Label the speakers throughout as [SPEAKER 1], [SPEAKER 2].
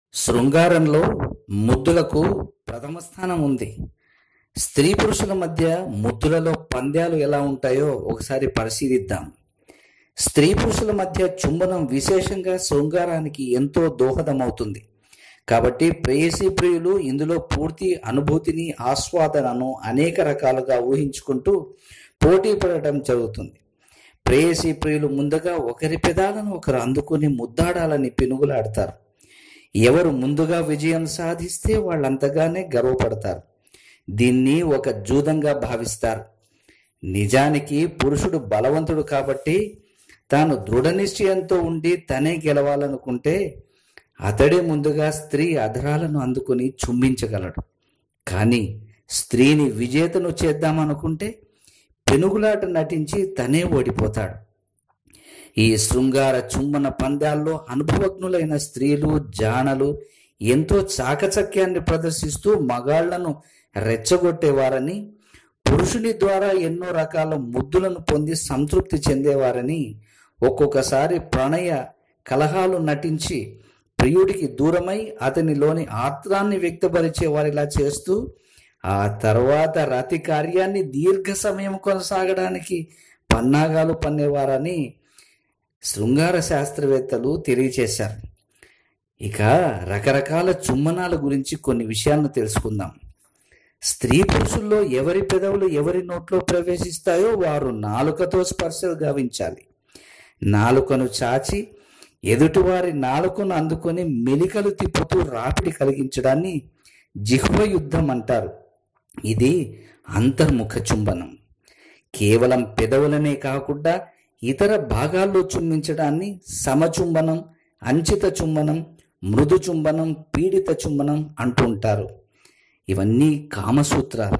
[SPEAKER 1] శృంగారంలో ముద్దులకు ప్రథమ స్థానం ఉంది స్త్రీ పురుషుల మధ్య ముద్దులలో పంద్యాలు ఎలా ఉంటాయో ఒకసారి పరిశీలిద్దాం స్త్రీ పురుషుల మధ్య చుంబనం విశేషంగా శృంగారానికి ఎంతో దోహదమవుతుంది కాబట్టి ప్రేయసీ ప్రియులు ఇందులో పూర్తి అనుభూతిని ఆస్వాదనను అనేక రకాలుగా ఊహించుకుంటూ పోటీ పడటం జరుగుతుంది ప్రేయసీ ప్రియులు ముందుగా ఒకరి పెదాలను ఒకరు అందుకుని ముద్దాడాలని పినుగులాడతారు ఎవరు ముందుగా విజయం సాధిస్తే వాళ్ళంతగానే గర్వపడతారు దీన్ని ఒక జూదంగా భావిస్తారు నిజానికి పురుషుడు బలవంతుడు కాబట్టి తాను దృఢ నిశ్చయంతో ఉండి తనే గెలవాలనుకుంటే అతడే ముందుగా స్త్రీ అధరాలను అందుకుని చుంబించగలడు కానీ స్త్రీని విజేతను చేద్దామనుకుంటే పెనుగులాట నటించి తనే ఓడిపోతాడు ఈ శృంగార చుమ్మన పందాల్లో అనుభవజ్ఞులైన స్త్రీలు జానలు ఎంతో చాకచక్యాన్ని ప్రదర్శిస్తూ మగాళ్లను రెచ్చగొట్టేవారని పురుషుని ద్వారా ఎన్నో రకాల ముద్దులను పొంది సంతృప్తి చెందేవారని ఒక్కొక్కసారి ప్రణయ కలహాలు నటించి ప్రియుడికి దూరమై అతనిలోని ఆత్రాన్ని వ్యక్తపరిచే వారిలా చేస్తూ ఆ తర్వాత రతి కార్యాన్ని దీర్ఘ సమయం కొనసాగడానికి పన్నాగాలు పన్నేవారని శృంగార శాస్త్రవేత్తలు తెలియచేశారు ఇక రకరకాల చుమ్మనాల గురించి కొన్ని విషయాలను తెలుసుకుందాం స్త్రీ పురుషుల్లో ఎవరి పెదవులు ఎవరి నోట్లో ప్రవేశిస్తాయో వారు నాలుకతో స్పర్శ గావించాలి నాలుకను చాచి ఎదుటివారి నాలుకను అందుకొని మెలికలు తిప్పుతూ రాపిడి కలిగించడాన్ని జిహ్వ యుద్ధం అంటారు ఇది అంతర్ముఖ చుంబనం కేవలం పెదవులనే కాకుండా ఇతర భాగాల్లో చుంబించడాన్ని సమచుంబనం అంచిత చుంబనం మృదు చుంబనం పీడిత చుంబనం అంటుంటారు ఇవన్నీ కామసూత్రాలు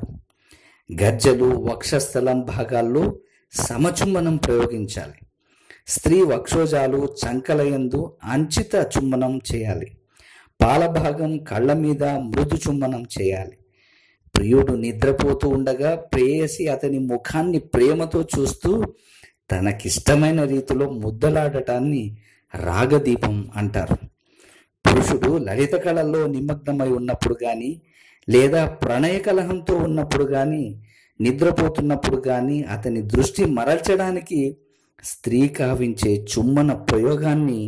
[SPEAKER 1] గజ్జలు వక్షస్థలం భాగాల్లో సమచుంబనం ప్రయోగించాలి స్త్రీ వక్షోజాలు చంకలయందు అంచిత చుంబనం చేయాలి పాలభాగం కళ్ళ మీద మృదు చుంబనం చేయాలి ప్రియుడు నిద్రపోతూ ఉండగా ప్రేయసి అతని ముఖాన్ని ప్రేమతో చూస్తూ తనకిష్టమైన రీతిలో ముద్దలాడటాన్ని రాగదీపం అంటారు పురుషుడు లలిత కళల్లో నిమగ్నమై ఉన్నప్పుడు కానీ లేదా ప్రణయ కలహంతో ఉన్నప్పుడు కానీ నిద్రపోతున్నప్పుడు కానీ అతని దృష్టి మరల్చడానికి స్త్రీ కావించే చుమ్మన ప్రయోగాన్ని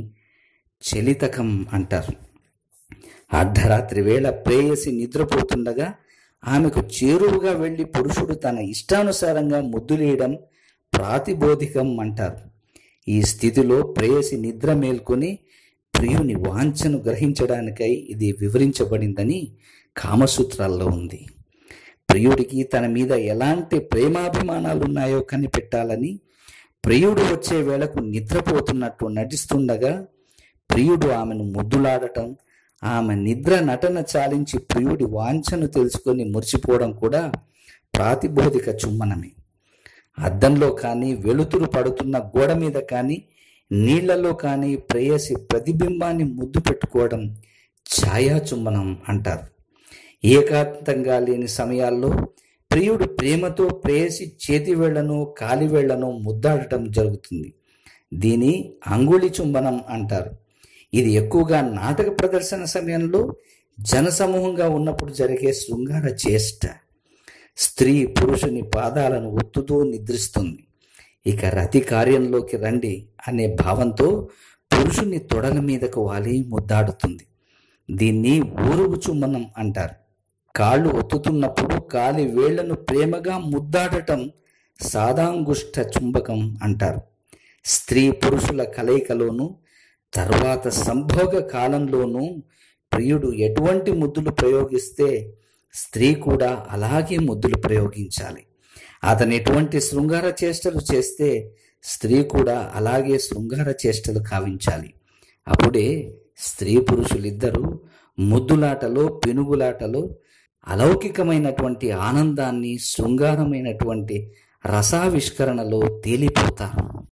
[SPEAKER 1] చలితకం అంటారు అర్ధరాత్రి వేళ ప్రేయసి నిద్రపోతుండగా ఆమెకు చేరువుగా వెళ్లి పురుషుడు తన ఇష్టానుసారంగా ముద్దులేయడం ప్రాతిబోధికం అంటారు ఈ స్థితిలో ప్రేయసి నిద్ర మేల్కొని ప్రియుని వాంఛను గ్రహించడానికై ఇది వివరించబడిందని కామసూత్రాల్లో ఉంది ప్రియుడికి తన మీద ఎలాంటి ప్రేమాభిమానాలు ఉన్నాయో కనిపెట్టాలని ప్రియుడు వచ్చే వేళకు నిద్రపోతున్నట్టు నటిస్తుండగా ప్రియుడు ఆమెను ముద్దులాడటం ఆమె నిద్ర నటన చాలించి ప్రియుడి వాంఛను తెలుసుకొని మురిసిపోవడం కూడా ప్రాతిబోధిక చుమ్మనమే అద్దంలో కానీ వెలుతురు పడుతున్న గోడ మీద కానీ నీళ్లలో కానీ ప్రేయసి ప్రతిబింబాన్ని ముద్దు పెట్టుకోవడం ఛాయాచుమ్మనం అంటారు ఏకాంతంగా లేని సమయాల్లో ప్రియుడు ప్రేమతో ప్రేయసి చేతి వేళ్లను కాలి వేళ్లను ముద్దాడటం జరుగుతుంది దీని అంగుళి చుంబనం అంటారు ఇది ఎక్కువగా నాటక ప్రదర్శన సమయంలో జనసమూహంగా ఉన్నప్పుడు జరిగే శృంగార చేష్ట స్త్రీ పురుషుని పాదాలను ఒత్తుతూ నిద్రిస్తుంది ఇక రతి కార్యంలోకి రండి అనే భావంతో పురుషుని తొడల మీదకు వాలి ముద్దాడుతుంది దీన్ని ఊరుగు చుమ్మనం అంటారు కాళ్ళు ఒత్తుతున్నప్పుడు కాలి వేళ్లను ప్రేమగా ముద్దాడటం సాదాంగుష్ట చుంబకం అంటారు స్త్రీ పురుషుల కలయికలోనూ తర్వాత సంభోగ కాలంలోనూ ప్రియుడు ఎటువంటి ముద్దులు ప్రయోగిస్తే స్త్రీ కూడా అలాగే ముద్దులు ప్రయోగించాలి అతను ఎటువంటి శృంగార చేష్టలు చేస్తే స్త్రీ కూడా అలాగే శృంగార చేష్టలు కావించాలి అప్పుడే స్త్రీ పురుషులిద్దరూ ముద్దులాటలో పెనుగులాటలో అలౌకికమైనటువంటి ఆనందాన్ని శృంగారమైనటువంటి రసావిష్కరణలో తేలిపోతారు